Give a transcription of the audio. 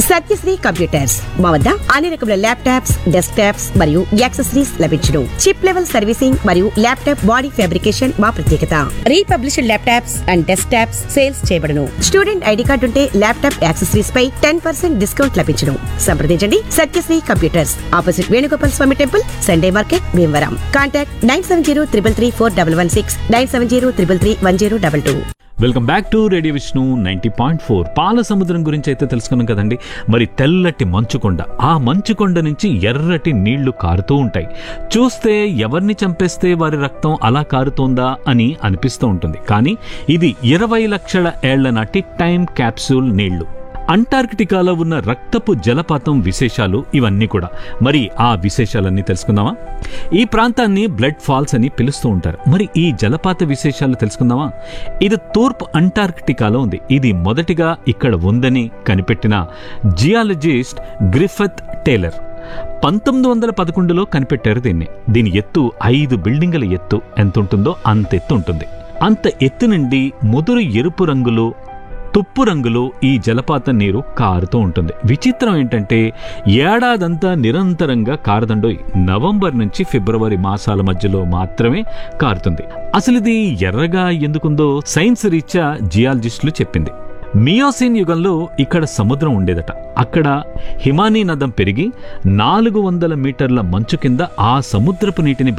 Satyasri computers మా వద్ద అన్ని రకముల ల్యాప్టాప్స్ డెస్క్ టాప్స్ మరియు యాక్సెసరీస్ లభించును చిప్ లెవెల్ సర్వీసింగ్ మరియు ల్యాప్టాప్ బాడీ ఫ్యాబ్రికేషన్ మా ప్రత్యేకత refurbished laptops and desktops sales చేయబడును స్టూడెంట్ ఐడి కార్డు ఉంటే ల్యాప్టాప్ యాక్సెసరీస్ పై టెన్ పర్సెంట్ డిస్కౌంట్ లభించును సంప్రదించండి Satyashri computers opposite Venugopal Swamy temple Sunday market Bhimavaram contact nine seven zero triple three four double one six nine seven zero triple three one zero double two welcome back to radio Vishnu ninety point four పాల సముద్రం గురించి అయితే తెలుసుకున్నాం కదండి మరి తెల్లటి మంచుకొండ ఆ మంచుకొండ నుంచి ఎర్రటి నీళ్లు కారుతూ ఉంటాయి చూస్తే ఎవరిని చంపేస్తే వారి రక్తం అలా కారుతోందా అని అనిపిస్తూ ఉంటుంది కానీ ఇది ఇరవై లక్షల ఏళ్ల నాటి టైం క్యాప్సూల్ నీళ్లు అంటార్కిటికాలో ఉన్న రక్తపు జలపాతం విశేషాలు ఇవన్నీ కూడా మరి ఆ విశేషాలన్నీ తెలుసుకుందామా ఈ ప్రాంతాన్ని బ్లడ్ ఫాల్స్ అని పిలుస్తూ ఉంటారు మరి ఈ జలపాత విశేషాలు తెలుసుకుందామా ఇది తూర్పు అంటార్కిటికాలో ఉంది ఇది మొదటిగా ఇక్కడ ఉందని కనిపెట్టిన జియాలజిస్ట్ గ్రిఫత్ టేలర్ పంతొమ్మిది వందల పదకొండులో కనిపెట్టారు దీన్ని దీని ఎత్తు ఐదు బిల్డింగుల ఎత్తు ఎంత ఉంటుందో అంత ఎత్తు ఉంటుంది అంత ఎత్తు నుండి ముదురు ఎరుపు రంగులో తుప్పు రంగులో ఈ జలపాత నీరు కారుతూ ఉంటుంది విచిత్రం ఏంటంటే ఏడాదంతా నిరంతరంగా కారదండోయ్ నవంబర్ నుంచి ఫిబ్రవరి మాసాల మధ్యలో మాత్రమే కారుతుంది అసలు ఇది ఎర్రగా ఎందుకుందో సైన్స్ రీత్యా జియాలజిస్టులు చెప్పింది మియోసిన్ యుగంలో ఇక్కడ సముద్రం ఉండేదట అక్కడ హిమానీ నదం పెరిగి నాలుగు వందల మీటర్ల మంచు కింద ఆ సముద్రపు నీటిని